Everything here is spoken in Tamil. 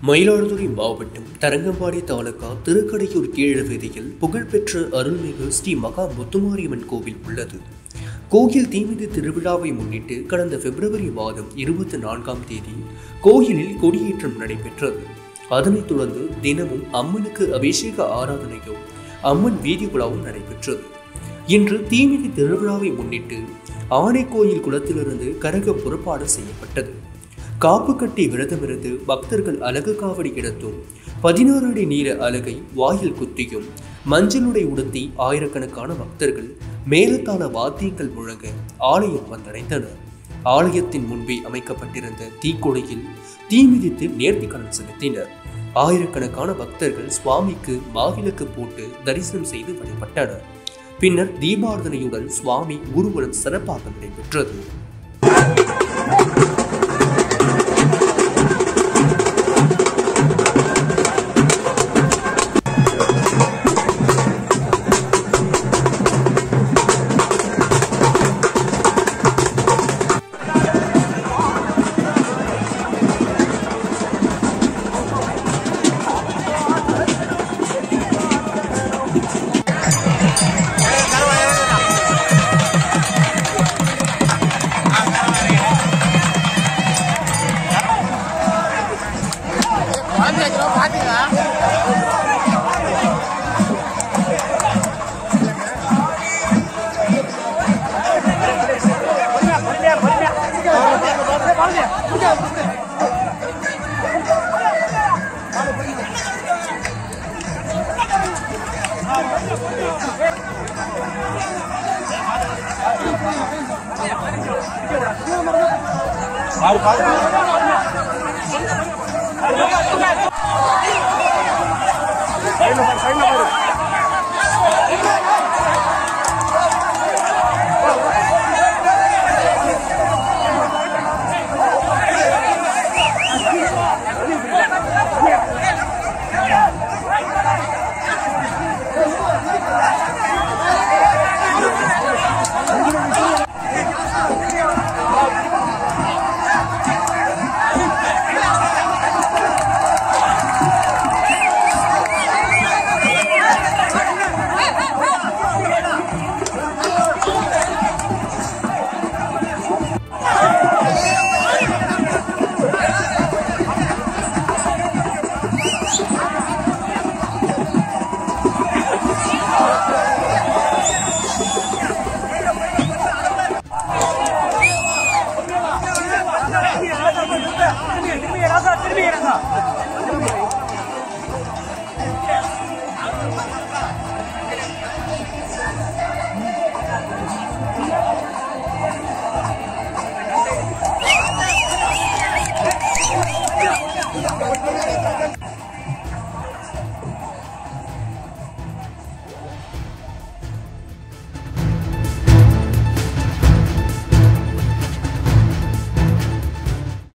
மயிலாடுதுறை மாவட்டம் தரங்கம்பாடி தாலுகா திருக்கடையூர் கீழ வீதியில் புகழ்பெற்ற அருள்மிகு ஸ்ரீ மகா முத்துமாரியம்மன் கோவில் உள்ளது கோயில் தீமிதி திருவிழாவை முன்னிட்டு கடந்த பிப்ரவரி மாதம் இருபத்தி நான்காம் தேதி கோயிலில் கொடியேற்றம் நடைபெற்றது அதனைத் தொடர்ந்து தினமும் அம்மனுக்கு அபிஷேக ஆராதனையும் அம்மன் வீதி உலாவும் நடைபெற்றது இன்று தீமிதி திருவிழாவை முன்னிட்டு ஆனைக்கோயில் குளத்திலிருந்து கரக புறப்பாடு செய்யப்பட்டது காப்பு கட்டி விரதமிருந்து பக்தர்கள் அலகு காவடி எடுத்தும் பதினாறு அடி நீள அலகை வாயில் குத்தியும் மஞ்சளுடை உடுத்தி ஆயிரக்கணக்கான பக்தர்கள் மேலத்தாள வாத்தியங்கள் முழங்க ஆலயம் வந்தடைந்தனர் ஆலயத்தின் முன்பே அமைக்கப்பட்டிருந்த தீக்கொடையில் தீ மிதித்து நேர்த்திக்கடன் செலுத்தினர் ஆயிரக்கணக்கான பக்தர்கள் சுவாமிக்கு மாவிளக்கு போட்டு தரிசனம் செய்து வழிபட்டனர் பின்னர் தீபாரதனையுடன் சுவாமி ஊர்வலம் சிறப்பாக நடைபெற்றது பாரு பாரு